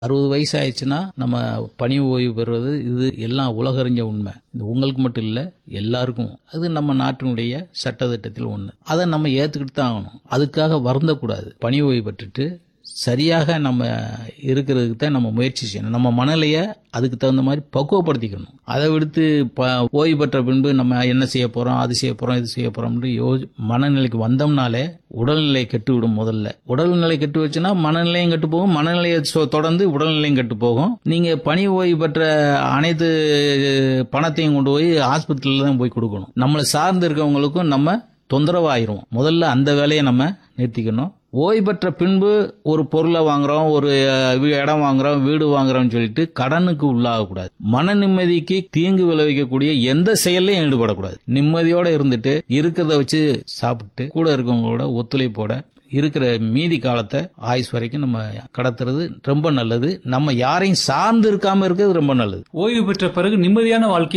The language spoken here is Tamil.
அறுபது வயசு ஆயிடுச்சுன்னா நம்ம பணி ஓய்வு பெறுவது இது எல்லாம் உலகறிஞ்ச உண்மை இது உங்களுக்கு மட்டும் இல்லை எல்லாருக்கும் அது நம்ம நாட்டினுடைய சட்டத்திட்டத்தில் ஒன்று அதை நம்ம ஏற்றுக்கிட்டு தான் ஆகணும் அதுக்காக வருந்தக்கூடாது பணி ஓய்வு பெற்றுட்டு சரியாக நம்ம இருக்கிறதுக்கு தான் நம்ம முயற்சி செய்யணும் நம்ம மனநிலையை அதுக்கு தகுந்த மாதிரி பக்குவப்படுத்திக்கணும் அதை விடுத்து ப ஓய்வு பெற்ற பின்பு நம்ம என்ன செய்ய போகிறோம் அது செய்ய போகிறோம் இது செய்ய போகிறோம்னு யோ மனநிலைக்கு வந்தோம்னாலே உடல்நிலை கெட்டு விடும் முதல்ல உடல்நிலை கெட்டு வச்சுன்னா மனநிலையும் கெட்டு போகும் மனநிலையை சொ- தொடர்ந்து உடல்நிலையும் கெட்டு போகும் நீங்கள் பணி ஓய்வு பெற்ற அனைத்து பணத்தையும் கொண்டு போய் ஆஸ்பத்திரியில் தான் போய் கொடுக்கணும் நம்மளை சார்ந்து இருக்கவங்களுக்கும் நம்ம தொந்தரவாயிரும் முதல்ல அந்த வேலையை நம்ம நிறுத்திக்கணும் ஓய்வு பெற்ற பின்பு ஒரு பொருளை வாங்குறோம் ஒரு அஹ், வீ- இடம் வாங்குறோம் வீடு வாங்குறோம்னு சொல்லிட்டு கடனுக்கு உள்ளாகக்கூடாது மன நிம்மதிக்கு தீங்கு விளைவிக்கக்கூடிய எந்த செயல்லையும் ஈடுபடக்கூடாது நிம்மதியோட இருந்துட்டு இருக்கிறத வச்சு சாப்பிட்டு கூட இருக்கவங்களோட ஒத்துழைப்போட இருக்கிற மீதி காலத்தை ஆயுஸ் வரைக்கும் நம்ம கடத்துறது ரொம்ப நல்லது நம்ம யாரையும் சார்ந்து இருக்காம இருக்கிறது ரொம்ப நல்லது ஓய்வு பெற்ற பிறகு நிம்மதியான வாழ்க்கை